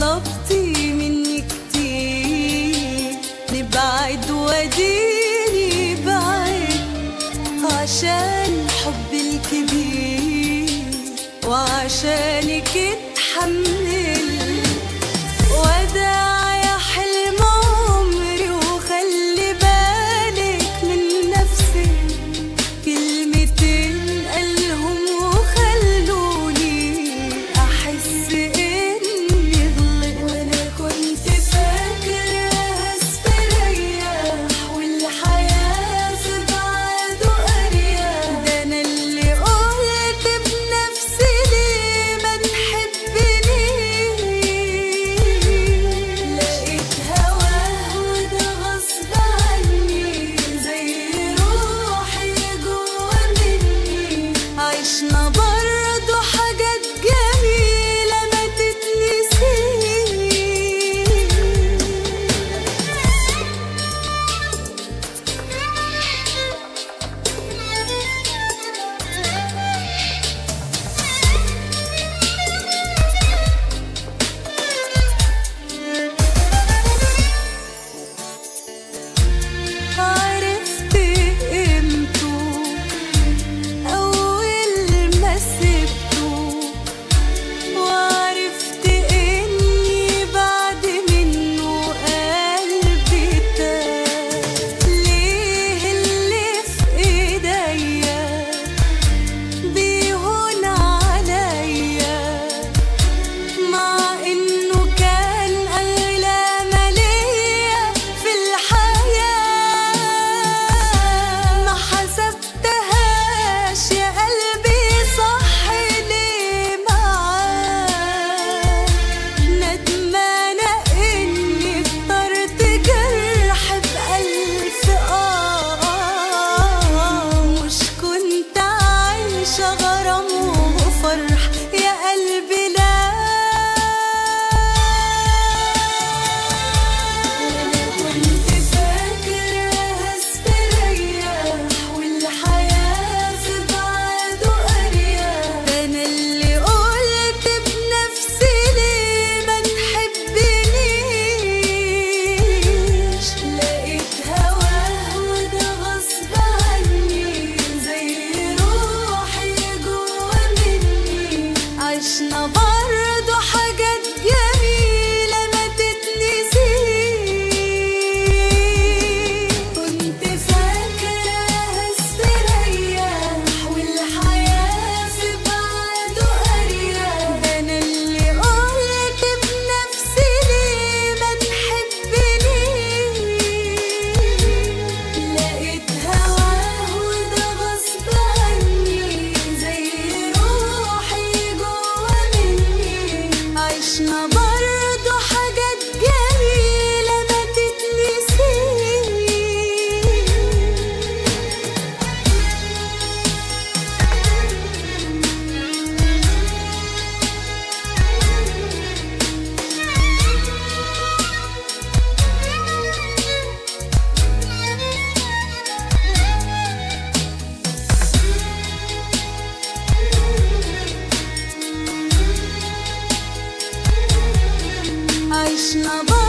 طلبتي مني كتير نبعد وديني بعد عشان حبي الكبير وعشانك اتحمل وداع يا حلم عمري وخلي بالك من نفسك كلمتين قالهم وخلوني احس اني غلط وانا كنت فاكره هستريح والحياه في بعده اريح ده انا اللي قلت بنفسي ليه ما تحبنيش لقيت هواه وده غصب عني زي روحي جوا مني عشنا برضو حاجات جميلة ما تتنسيش عرفت قيمته أول ما سبته وعرفت إني بعد منه قلبي تاه ليه اللي في إيديا بيهون عليا مع إنه كان أغلى ما ليا في الحياة ما حسبتهاش يا قلبي صح ليه معاه ندمانة إني اخترت جرح بألف آه مش كنت عايشة غرام وفرح يا قلبي لا كنت فاكرة هستريح والحياة في بعده أريح ده أنا اللي قلت بنفسي ليه ما تحبنيش لقيت هواه وده غصب عني زي روحي جوا مني عشنا برضو حاجات جميلة ما تتنسيش كنت فاكرة هستريح والحياة في بعده أريح ده أنا اللي قلت بنفسي ليه ما تحبنيش لقيت هواه وده غصب عني زي روحي جوا مني عشنا برضو حاجات جميلة ما تتنسيش عشنا برضو